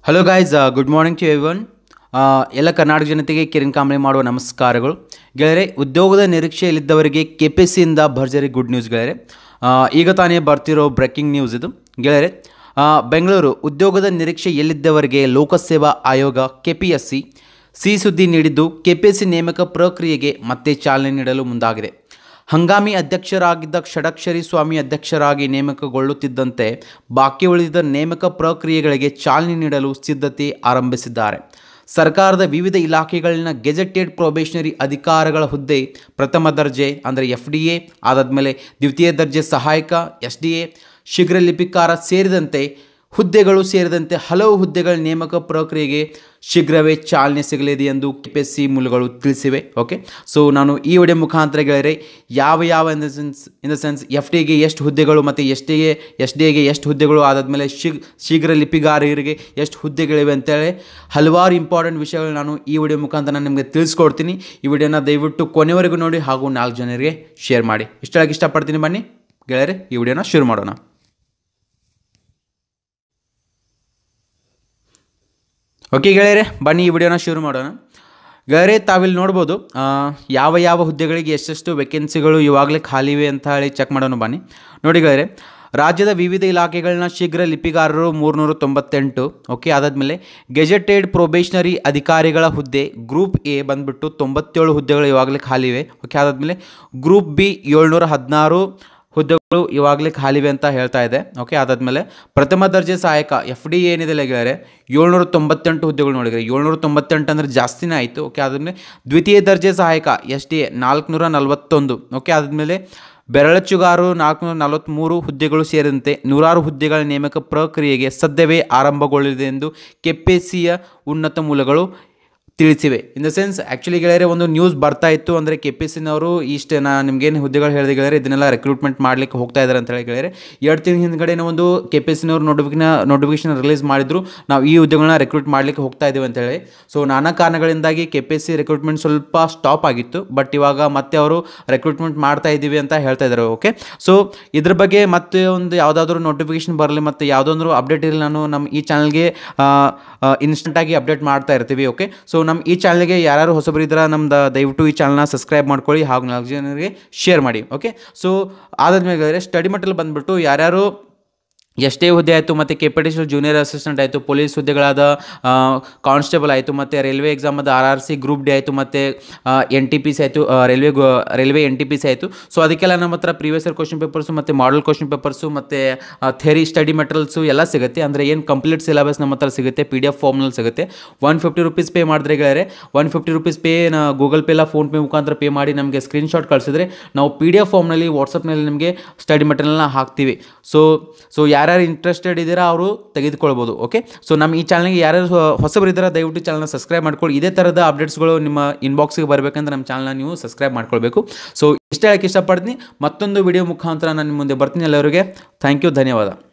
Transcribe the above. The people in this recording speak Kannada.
hello guys good morning to every ಎಲ್ಲ ಕರ್ನಾಟಕ ಜನತೆಗೆ ಕಿರಣ್ ಕಾಂಬ್ಳೆ ಮಾಡುವ ನಮಸ್ಕಾರಗಳು ಗೆಳೆಯರೆ ಉದ್ಯೋಗದ ನಿರೀಕ್ಷೆಯಲ್ಲಿದ್ದವರಿಗೆ ಕೆ ಪಿ ಸಿಯಿಂದ ಭರ್ಜರಿ ಗುಡ್ ನ್ಯೂಸ್ ಗೆಳೆಯರೆ ಆ, ಈಗ ತಾನೇ ಬರ್ತಿರೋ ಬ್ರೇಕಿಂಗ್ ನ್ಯೂಸ್ ಇದು ಗೆಳೆಯರೆ ಆ, ಬೆಂಗಳೂರು ಉದ್ಯೋಗದ ನಿರೀಕ್ಷೆ ಎಲ್ಲಿದ್ದವರಿಗೆ ಲೋಕಸೇವಾ ಆಯೋಗ K P S C C ಸುದ್ದಿ ನೀಡಿದ್ದು ಕೆ ಪಿ ಎಸ್ ಸಿ ನೇಮಕ ಪ್ರಕ್ರಿಯೆಗೆ ಮತ್ತೆ ಚಾಲನೆ ನೀಡಲು ಮುಂದಾಗಿದೆ ಹಂಗಾಮಿ ಅಧ್ಯಕ್ಷರಾಗಿದ್ದ ಷಡಕ್ಷರಿ ಸ್ವಾಮಿ ಅಧ್ಯಕ್ಷರಾಗಿ ನೇಮಕಗೊಳ್ಳುತ್ತಿದ್ದಂತೆ ಬಾಕಿ ಉಳಿದಿದ್ದ ನೇಮಕ ಪ್ರಕ್ರಿಯೆಗಳಿಗೆ ಚಾಲನೆ ನೀಡಲು ಸಿದ್ಧತೆ ಆರಂಭಿಸಿದ್ದಾರೆ ಸರ್ಕಾರದ ವಿವಿಧ ಇಲಾಖೆಗಳಲ್ಲಿನ ಗೆಜೆಟೆಡ್ ಪ್ರೊಬೇಷನರಿ ಅಧಿಕಾರಗಳ ಹುದ್ದೆ ಪ್ರಥಮ ದರ್ಜೆ ಅಂದರೆ ಎಫ್ ಡಿ ಎ ಅದಾದಮೇಲೆ ದ್ವಿತೀಯ ದರ್ಜೆ ಸಹಾಯಕ ಎಸ್ ಡಿ ಎ ಶೀಘ್ರ ಲಿಪಿಕಾರ ಸೇರಿದಂತೆ ಹುದ್ದೆಗಳು ಸೇರಿದಂತೆ ಹಲವು ಹುದ್ದೆಗಳ ನೇಮಕ ಪ್ರಕ್ರಿಯೆಗೆ ಶೀಘ್ರವೇ ಚಾಲನೆ ಸಿಗಲಿದೆ ಎಂದು ಕೆ ಪಿ ಎಸ್ ಸಿ ಮೂಲಗಳು ತಿಳಿಸಿವೆ ಓಕೆ ಸೊ ನಾನು ಈ ವಿಡಿಯೋ ಮುಖಾಂತರ ಗೆಳೆಯರೆ ಯಾವ ಯಾವ in the sense in the sense F ಡಿಗೆ ಎಷ್ಟು ಹುದ್ದೆಗಳು ಮತ್ತು ಎಸ್ ಡಿಗೆ ಎಸ್ ಡಿ ಎಗೆ ಎಷ್ಟು ಹುದ್ದೆಗಳು ಅದಾದಮೇಲೆ ಶೀಘ್ ಶೀಘ್ರ ಲಿಪಿಗಾರರಿಗೆ ಎಷ್ಟು ಹುದ್ದೆಗಳಿವೆ ಅಂತೇಳಿ ಹಲವಾರು ಇಂಪಾರ್ಟೆಂಟ್ ವಿಷಯಗಳು ನಾನು ಈ ವಿಡಿಯೋ ಮುಖಾಂತರ ನಾನು ನಿಮಗೆ ತಿಳಿಸ್ಕೊಡ್ತೀನಿ ಈ ವಿಡಿಯೋನ ದಯವಿಟ್ಟು ಕೊನೆವರೆಗೂ ನೋಡಿ ಹಾಗೂ ನಾಲ್ಕು ಜನರಿಗೆ ಶೇರ್ ಮಾಡಿ ಇಷ್ಟೊಳಗೆ ಇಷ್ಟಪಡ್ತೀನಿ ಬನ್ನಿ ಗೆಳೆಯರೆ ಈ ವಿಡಿಯೋನ ಶುರು ಮಾಡೋಣ ಓಕೆ ಗೆಳೆಯರೆ ಬನ್ನಿ ಈ ವಿಡಿಯೋನ ಶುರು ಮಾಡೋಣ ಗೆಳೆಯರೆ ತಾವಿಲ್ಲಿ ನೋಡ್ಬೋದು ಆ, ಯಾವ ಯಾವ ಹುದ್ದೆಗಳಿಗೆ ಎಷ್ಟೆಷ್ಟು ವೇಕೆನ್ಸಿಗಳು ಇವಾಗಲೇ ಖಾಲಿ ಇವೆ ಅಂತ ಹೇಳಿ ಚೆಕ್ ಮಾಡೋಣ ಬನ್ನಿ ನೋಡಿ ಗೆಳೆಯರೆ ರಾಜ್ಯದ ವಿವಿಧ ಇಲಾಖೆಗಳನ್ನ ಶೀಘ್ರ ಲಿಪಿಗಾರರು ಮೂರುನೂರ ತೊಂಬತ್ತೆಂಟು ಓಕೆ ಅದಾದಮೇಲೆ ಗೆಜೆಟೆಡ್ ಪ್ರೊಬೇಷನರಿ ಅಧಿಕಾರಿಗಳ ಹುದ್ದೆ ಗ್ರೂಪ್ ಎ ಬಂದ್ಬಿಟ್ಟು ತೊಂಬತ್ತೇಳು ಹುದ್ದೆಗಳು ಇವಾಗಲೇ ಖಾಲಿ ಇವೆ ಓಕೆ ಅದಾದಮೇಲೆ ಗ್ರೂಪ್ ಬಿ ಏಳ್ನೂರ ಹದಿನಾರು ಹುದ್ದೆಗಳು ಇವಾಗಲೇ ಖಾಲಿವೆ ಅಂತ ಹೇಳ್ತಾ ಇದೆ ಓಕೆ ಅದಾದಮೇಲೆ ಪ್ರಥಮ ದರ್ಜೆ ಸಹಾಯಕ ಎಫ್ ಡಿ ಏನಿದೆ ಗೆಳೆಯರೆ ಏಳ್ನೂರ ತೊಂಬತ್ತೆಂಟು ಹುದ್ದೆಗಳು ನೋಡಿದ್ರೆ ಏಳ್ನೂರ ತೊಂಬತ್ತೆಂಟು ಅಂದರೆ ಜಾಸ್ತಿನೇ ಆಯಿತು ಓಕೆ ಅದಾದಮೇಲೆ ದ್ವಿತೀಯ ದರ್ಜೆ ಸಹಾಯಕ ಎಸ್ ಡಿ ಎ ನಾಲ್ಕುನೂರ ನಲವತ್ತೊಂದು ಓಕೆ ಅದಾದಮೇಲೆ ಬೆರಳಚ್ಚುಗಾರು ನಾಲ್ಕುನೂರ ನಲವತ್ತ್ಮೂರು ಹುದ್ದೆಗಳು ಸೇರಿದಂತೆ ನೂರಾರು ಹುದ್ದೆಗಳ ನೇಮಕ ಪ್ರಕ್ರಿಯೆಗೆ ಸದ್ಯವೇ ಆರಂಭಗೊಳ್ಳಲಿದೆ ಎಂದು ಕೆಪಿಸಿಯ ಉನ್ನತ ಮೂಲಗಳು ತಿಳಿಸಿವೆ ಇನ್ ದ ಸೆನ್ಸ್ ಆ್ಯಕ್ಚುಲಿ ಗೆಳೆಯರೆ ಒಂದು ನ್ಯೂಸ್ ಬರ್ತಾ ಇತ್ತು ಅಂದರೆ ಕೆ ಪಿ ಸಿನವರು ಇಷ್ಟೇ ನಾ ನಿಮ್ಗೇನು ಹುದ್ದೆಗಳು ಹೇಳಿದೆ ಗೆಳೆಯರೆ ಇದನ್ನೆಲ್ಲ ರೆಕ್ರೂಟ್ಮೆಂಟ್ ಮಾಡಲಿಕ್ಕೆ ಹೋಗ್ತಾ ಇದ್ದಾರೆ ಅಂತ ಹೇಳಿ ಗೆಳೆಯರೆ ಎರಡು ತಿಂಗಳ ಹಿಂದ್ಗಡೆನೇ ಒಂದು ಕೆ ಪಿ ಸಿನವರು ನೋಟಿಫಿಕೇಶನ್ ನೋಟಿಫಿಕೇಶನ್ ರಿಲೀಸ್ ಮಾಡಿದ್ರು ನಾವು ಈ ಹುದ್ದೆಗಳನ್ನ ರೆಕ್ರೂಟ್ ಮಾಡಲಿಕ್ಕೆ ಹೋಗ್ತಾ ಇದ್ದೀವಿ ಅಂತ ಹೇಳಿ ಸೊ ನಾನಾ ಕಾರಣಗಳಿಂದಾಗಿ ಕೆ ಪಿ ಸಿ ರೆಕ್ರೂಟ್ಮೆಂಟ್ ಸ್ವಲ್ಪ ಸ್ಟಾಪ್ ಆಗಿತ್ತು ಬಟ್ ಇವಾಗ ಮತ್ತೆ ಅವರು ರೆಕ್ರೂಟ್ಮೆಂಟ್ ಮಾಡ್ತಾ ಇದ್ದೀವಿ ಅಂತ ಹೇಳ್ತಾ ಇದ್ದಾರೆ ಓಕೆ ಸೊ ಇದ್ರ ಬಗ್ಗೆ ಮತ್ತೆ ಒಂದು ಯಾವುದಾದ್ರೂ ನೋಟಿಫಿಕೇಶನ್ ಬರಲಿ ಮತ್ತು ಯಾವುದೊಂದು ಅಪ್ಡೇಟ್ ಇರಲಿ ನಾನು ನಮ್ಮ ಈ ಚಾನಲ್ಗೆ ಇನ್ಸ್ಟೆಂಟಾಗಿ ಅಪ್ಡೇಟ್ ಮಾಡ್ತಾ ಇರ್ತೀವಿ ಓಕೆ ಸೊ ನಮ್ಮ ಈ ಚಾನಲ್ಗೆ ಯಾರು ಹೊಸಬರಿದ್ರೆ ನಮ್ದು ದಯವಿಟ್ಟು ಈ ಚಾನಲ್ನ ಸಬ್ಸ್ಕ್ರೈಬ್ ಮಾಡ್ಕೊಳ್ಳಿ ಹಾಗೂ ನಾಲ್ಕು ಜನರಿಗೆ ಶೇರ್ ಮಾಡಿ ಓಕೆ ಸೊ ಆದಾದ್ಮೇಲೆ ಸ್ಟಡಿ ಮಟ್ಟಲ್ಲಿ ಬಂದುಬಿಟ್ಟು ಯಾರ್ಯಾರು ಎಷ್ಟೇ ಹುದ್ದೆ ಆಯಿತು ಮತ್ತು ಕೆಪಿಟಿಷಲ್ ಜೂನಿಯರ್ ಅಸಿಸ್ಟೆಂಟ್ ಆಯಿತು ಪೊಲೀಸ್ ಹುದ್ದೆಗಳಾದ ಕಾನ್ಸ್ಟೇಬಲ್ ಆಯಿತು ಮತ್ತು ರೈಲ್ವೆ ಎಕ್ಸಾಮದ R R C group D ಆಯಿತು ಮತ್ತು ಎನ್ ಟಿ ಪಿ ಸಿ ಆಯಿತು railway railway N T P C ಆಯಿತು ಸೊ ಅದಕ್ಕೆಲ್ಲ ನಮ್ಮ ಹತ್ರ ಪ್ರೀವಿಯಸ್ ಇಯರ್ ಕ್ವಶನ್ ಪೇಪರ್ಸು ಮತ್ತು ಮಾಡಲ್ ಕ್ವಶನ್ ಪೇಪರ್ಸು ಮತ್ತು ಥೆರಿ ಸ್ಟಡಿ ಮೆಟೀರಿಯಲ್ಸು ಎಲ್ಲ ಸಿಗುತ್ತೆ ಅಂದರೆ ಏನು ಕಂಪ್ಲೀಟ್ ಸಿಲೆಬಸ್ ನಮ್ಮ ಹತ್ರ ಸಿಗುತ್ತೆ ಪಿ ಡಿ ಎಫ್ ಫಾರ್ಮ್ನಲ್ಲಿ ಸಿಗುತ್ತೆ ಒನ್ ಫಿಫ್ಟಿ ರುಪೀಸ್ ಪೇ ಮಾಡಿದ್ರೆ ಗೆಳೆಯರೆ one fifty rupees pay Google Pay ಇಲ್ಲ ಫೋನ್ಪೇ ಮುಖಾಂತರ ಪೇ ಮಾಡಿ ನಮಗೆ ಸ್ಕ್ರೀನ್ಶಾಟ್ ಕಳಿಸಿದ್ರೆ ನಾವು ಪಿ ಡಿ ಎಫ್ ಫಾರ್ಮ್ನಲ್ಲಿ ವಾಟ್ಸಪ್ನಲ್ಲಿ ನಿಮಗೆ ಸ್ಟಡಿ ಮೆಟೀರಿಯಲ್ನ ಹಾಕ್ತೀವಿ ಸೊ ಸೊ ಯಾರ್ಯಾರು ಇಂಟ್ರೆಸ್ಟೆಡ್ ಇದ್ದೀರಾ ಅವರು ತೆಗೆದುಕೊಳ್ಬೋದು ಓಕೆ ಸೊ ನಮ್ಮ ಈ ಚಾನಲ್ಗೆ ಯಾರ್ಯಾರು ಹೊ- ಹೊಸಬರಿದ್ದೀರಾ ದಯವಿಟ್ಟು ಚಾನಲ್ನ ಸಬ್ಸ್ಕ್ರೈಬ್ ಮಾಡ್ಕೊಳ್ಳಿ ಇದೇ ಥರದ ಅಪ್ಡೇಟ್ಸ್ಗಳು ನಿಮ್ಮ ಇನ್ಬಾಕ್ಸಿಗೆ ಬರಬೇಕಂದ್ರೆ ನಮ್ಮ ಚಾನಲ್ನ ನೀವು ಸಬ್ಸ್ಕ್ರೈಬ್ ಮಾಡ್ಕೊಳ್ಬೇಕು ಸೊ ಇಷ್ಟ ಹೇಳಕ್ಕೆ ಇಷ್ಟಪಡ್ತೀನಿ ಮತ್ತೊಂದು ವಿಡಿಯೋ ಮುಖಾಂತರ ನಾನು ನಿಮ್ಮ ಮುಂದೆ ಬರ್ತೀನಿ ಎಲ್ಲರಿಗೆ ಥ್ಯಾಂಕ್ ಯು ಧನ್ಯವಾದ